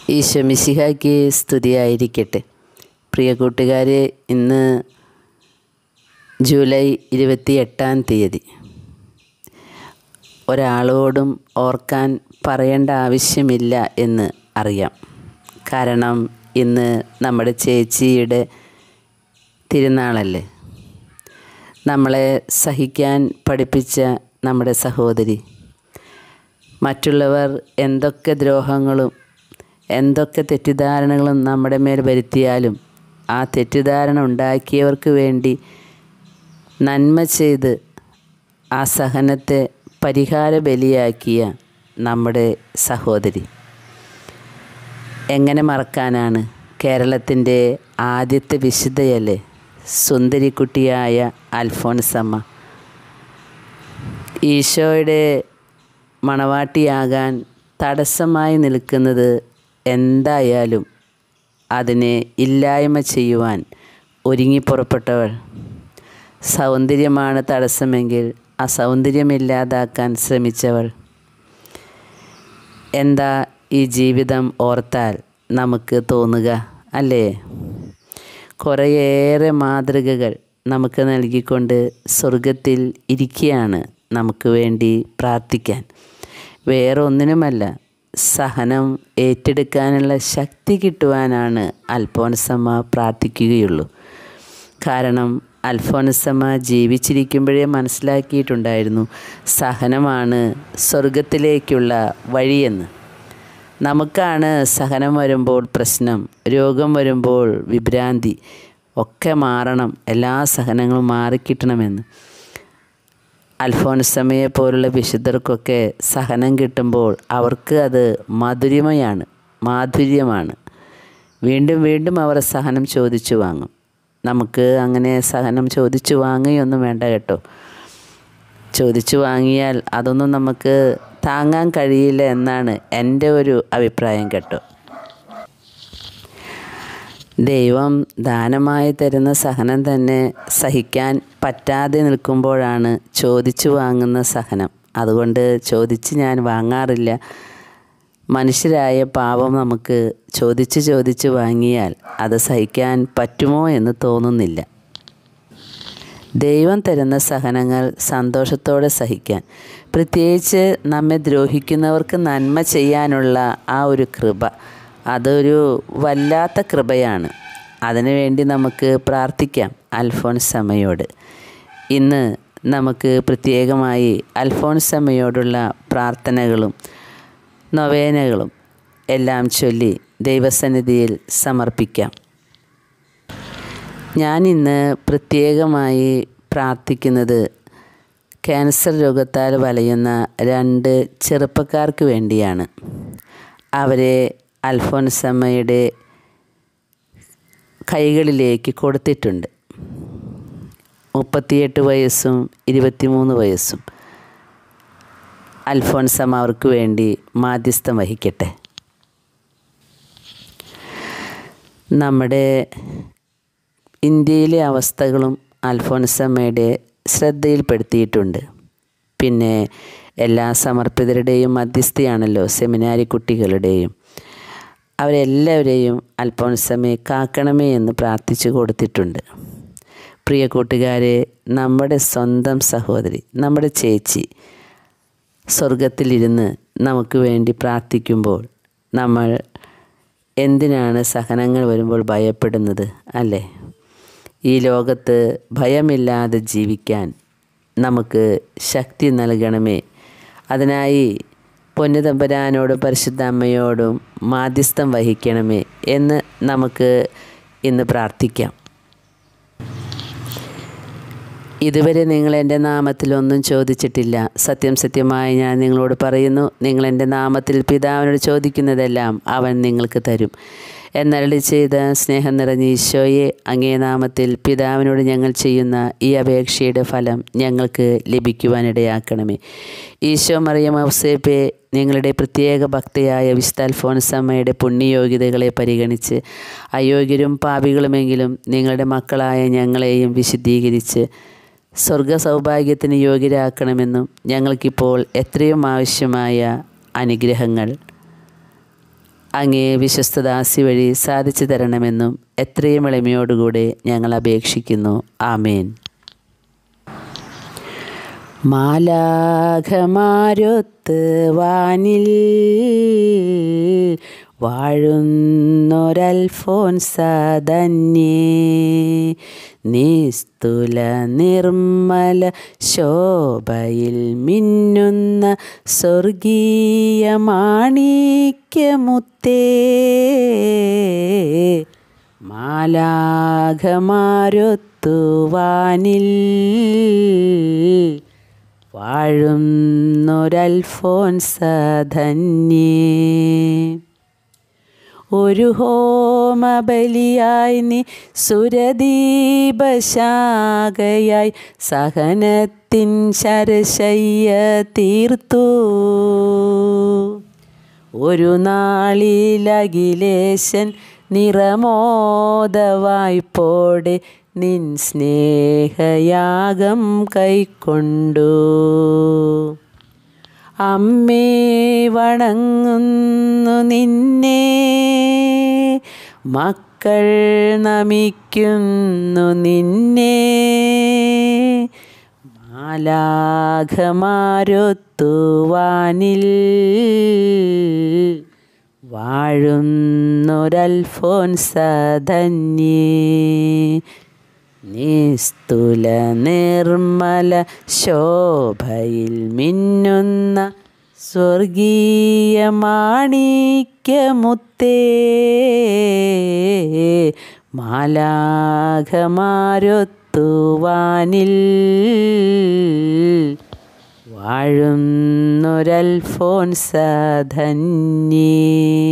ഈശോ മിശിഹായ്ക്ക് സ്തുതിയായിരിക്കട്ടെ പ്രിയ കൂട്ടുകാരെ ഇന്ന് ജൂലൈ ഇരുപത്തി എട്ടാം തീയതി ഒരാളോടും ഓർക്കാൻ പറയേണ്ട ആവശ്യമില്ല എന്ന് അറിയാം കാരണം ഇന്ന് നമ്മുടെ ചേച്ചിയുടെ തിരുനാളല്ലേ നമ്മളെ സഹിക്കാൻ പഠിപ്പിച്ച നമ്മുടെ സഹോദരി മറ്റുള്ളവർ എന്തൊക്കെ ദ്രോഹങ്ങളും എന്തൊക്കെ തെറ്റിദ്ധാരണകളും നമ്മുടെ മേൽ വരുത്തിയാലും ആ തെറ്റിദ്ധാരണ ഉണ്ടാക്കിയവർക്ക് വേണ്ടി നന്മ ചെയ്ത് ആ സഹനത്തെ പരിഹാര ബലിയാക്കിയ നമ്മുടെ സഹോദരി എങ്ങനെ മറക്കാനാണ് കേരളത്തിൻ്റെ ആദ്യത്തെ വിശുദ്ധയല്ലേ സുന്ദരിക്കുട്ടിയായ അൽഫോൻസമ്മ ഈശോയുടെ മണവാട്ടിയാകാൻ തടസ്സമായി നിൽക്കുന്നത് എന്തായാലും അതിനെ ഇല്ലായ്മ ചെയ്യുവാൻ ഒരുങ്ങിപ്പുറപ്പെട്ടവൾ സൗന്ദര്യമാണ് തടസ്സമെങ്കിൽ ആ സൗന്ദര്യമില്ലാതാക്കാൻ ശ്രമിച്ചവൾ എന്താ ഈ ജീവിതം ഓർത്താൽ നമുക്ക് തോന്നുക അല്ലേ കുറേയേറെ മാതൃകകൾ നമുക്ക് നൽകിക്കൊണ്ട് സ്വർഗത്തിൽ ഇരിക്കുകയാണ് നമുക്ക് വേണ്ടി പ്രാർത്ഥിക്കാൻ വേറെ ഒന്നിനുമല്ല സഹനം ഏറ്റെടുക്കാനുള്ള ശക്തി കിട്ടുവാനാണ് അൽഫോൻസമ്മ പ്രാർത്ഥിക്കുകയുള്ളൂ കാരണം അൽഫോൻസമ്മ ജീവിച്ചിരിക്കുമ്പോഴേ മനസ്സിലാക്കിയിട്ടുണ്ടായിരുന്നു സഹനമാണ് സ്വർഗത്തിലേക്കുള്ള വഴിയെന്ന് നമുക്കാണ് സഹനം വരുമ്പോൾ പ്രശ്നം രോഗം വരുമ്പോൾ വിഭ്രാന്തി ഒക്കെ മാറണം എല്ലാ സഹനങ്ങളും മാറിക്കിട്ടണമെന്ന് അൽഫോൻസമയെ പോലുള്ള വിശുദ്ധർക്കൊക്കെ സഹനം കിട്ടുമ്പോൾ അവർക്ക് അത് മധുരിമയാണ് മാധുര്യമാണ് വീണ്ടും വീണ്ടും അവർ സഹനം ചോദിച്ചു വാങ്ങും നമുക്ക് അങ്ങനെ സഹനം ചോദിച്ചു വാങ്ങുകയൊന്നും വേണ്ട കേട്ടോ ചോദിച്ചു വാങ്ങിയാൽ അതൊന്നും നമുക്ക് താങ്ങാൻ കഴിയില്ല എന്നാണ് എൻ്റെ ഒരു അഭിപ്രായം കേട്ടോ ദൈവം ദാനമായി തരുന്ന സഹനം തന്നെ സഹിക്കാൻ പറ്റാതെ നിൽക്കുമ്പോഴാണ് ചോദിച്ചു വാങ്ങുന്ന സഹനം അതുകൊണ്ട് ചോദിച്ച് ഞാൻ വാങ്ങാറില്ല മനുഷ്യരായ പാപം നമുക്ക് ചോദിച്ച് ചോദിച്ച് വാങ്ങിയാൽ അത് സഹിക്കാൻ പറ്റുമോ എന്ന് തോന്നുന്നില്ല ദൈവം തരുന്ന സഹനങ്ങൾ സന്തോഷത്തോടെ സഹിക്കാൻ പ്രത്യേകിച്ച് നമ്മെ ദ്രോഹിക്കുന്നവർക്ക് നന്മ ചെയ്യാനുള്ള ആ ഒരു കൃപ അതൊരു വല്ലാത്ത കൃപയാണ് അതിനുവേണ്ടി നമുക്ക് പ്രാർത്ഥിക്കാം അൽഫോൻസമ്മയോട് ഇന്ന് നമുക്ക് പ്രത്യേകമായി അൽഫോൻസമ്മയോടുള്ള പ്രാർത്ഥനകളും നൊവേനകളും എല്ലാം ചൊല്ലി ദൈവസന്നിധിയിൽ സമർപ്പിക്കാം ഞാൻ ഇന്ന് പ്രത്യേകമായി പ്രാർത്ഥിക്കുന്നത് ക്യാൻസർ രോഗത്താൽ വലയുന്ന രണ്ട് ചെറുപ്പക്കാർക്ക് വേണ്ടിയാണ് അവരെ അൽഫോൻസമ്മയുടെ കൈകളിലേക്ക് കൊടുത്തിട്ടുണ്ട് മുപ്പത്തിയെട്ട് വയസ്സും ഇരുപത്തിമൂന്ന് വയസ്സും അൽഫോൻസമ്മ അവർക്ക് വേണ്ടി മാധ്യസ്ഥം വഹിക്കട്ടെ നമ്മുടെ ഇന്ത്യയിലെ അവസ്ഥകളും അൽഫോൻസമ്മയുടെ ശ്രദ്ധയിൽപ്പെടുത്തിയിട്ടുണ്ട് പിന്നെ എല്ലാ സമർപ്പിതരുടെയും മധ്യസ്ഥയാണല്ലോ സെമിനാരി കുട്ടികളുടെയും അവരെല്ലാവരെയും അൽഫോൻസമ്മയെ കാക്കണമേ എന്ന് പ്രാർത്ഥിച്ചു കൊടുത്തിട്ടുണ്ട് പ്രിയ കൂട്ടുകാരെ നമ്മുടെ സ്വന്തം സഹോദരി നമ്മുടെ ചേച്ചി സ്വർഗത്തിലിരുന്ന് നമുക്ക് വേണ്ടി പ്രാർത്ഥിക്കുമ്പോൾ നമ്മൾ എന്തിനാണ് സഹനങ്ങൾ വരുമ്പോൾ ഭയപ്പെടുന്നത് അല്ലേ ഈ ലോകത്ത് ഭയമില്ലാതെ ജീവിക്കാൻ നമുക്ക് ശക്തി നൽകണമേ അതിനായി പൊന്നുതമ്പരാനോടും പരിശുദ്ധ അമ്മയോടും മാധ്യസ്ഥം വഹിക്കണമേ എന്ന് നമുക്ക് ഇന്ന് പ്രാർത്ഥിക്കാം ഇതുവരെ നിങ്ങൾ എൻ്റെ നാമത്തിൽ ഒന്നും ചോദിച്ചിട്ടില്ല സത്യം സത്യമായി ഞാൻ നിങ്ങളോട് പറയുന്നു നിങ്ങൾ എൻ്റെ നാമത്തിൽ പിതാവിനോട് ചോദിക്കുന്നതെല്ലാം അവൻ നിങ്ങൾക്ക് തരും എന്നരളി ചെയ്ത സ്നേഹം നിറഞ്ഞ ഈശോയെ അങ്ങേ നാമത്തിൽ പിതാവിനോട് ഞങ്ങൾ ചെയ്യുന്ന ഈ അപേക്ഷയുടെ ഫലം ഞങ്ങൾക്ക് ലഭിക്കുവാനിടയാക്കണമേ ഈശോ മറിയം ഔസേപ്പെ നിങ്ങളുടെ പ്രത്യേക ഭക്തയായ വിശുദ്ധ അൽഫോൻസമ്മയുടെ പുണ്യയോഗ്യതകളെ പരിഗണിച്ച് അയോഗ്യരും പാപികളുമെങ്കിലും നിങ്ങളുടെ മക്കളായ ഞങ്ങളെയും വിശുദ്ധീകരിച്ച് സ്വർഗ സൗഭാഗ്യത്തിന് യോഗ്യരാക്കണമെന്നും ഞങ്ങൾക്കിപ്പോൾ എത്രയും ആവശ്യമായ അനുഗ്രഹങ്ങൾ അങ്ങേ വിശ്വസ്തദാസി വഴി സാധിച്ചു തരണമെന്നും എത്രയും എളിമയോടുകൂടെ ഞങ്ങൾ അപേക്ഷിക്കുന്നു ആമേൻ മാലാഖമാരൊത്ത് വാനിൽ വാഴുന്നൊരൽഫോൻസധന്യേ നിസ്തുല നിർമ്മല ശോഭയിൽ മിന്നുന്ന സ്വർഗീയ മാണിക്യമുത്തേ മാലാഖമാരൊത്തു വാനിൽ വാഴുന്നൊരൽഫോൻസധന്യേ ഒരു ഹോമബലിയായി നീ സുരദീപശാഖയായി സഹനത്തിൻ ശരശയ്യ തീർത്തു ഒരു നാളിലഖിലേശൻ നിറമോദവായ്പോടെ നിൻ സ്നേഹയാഗം കൈക്കൊണ്ടു അമ്മേ വണങ്ങുന്നു നിന്നെ മക്കൾ നമിക്കുന്നു നിന്നെ മാലാഖമാരൊത്തു വാനിൽ വാഴുന്നൊരൽഫോൻസധന്യേ നിസ്തുല നിർമ്മല ശോഭയിൽ മിന്നുന്ന സ്വർഗീയ മാണിക്യമുത്തേ മാലാഖമാരൊത്തു വാനിൽ വാഴുന്നൊരൽഫോൻസധന്യേ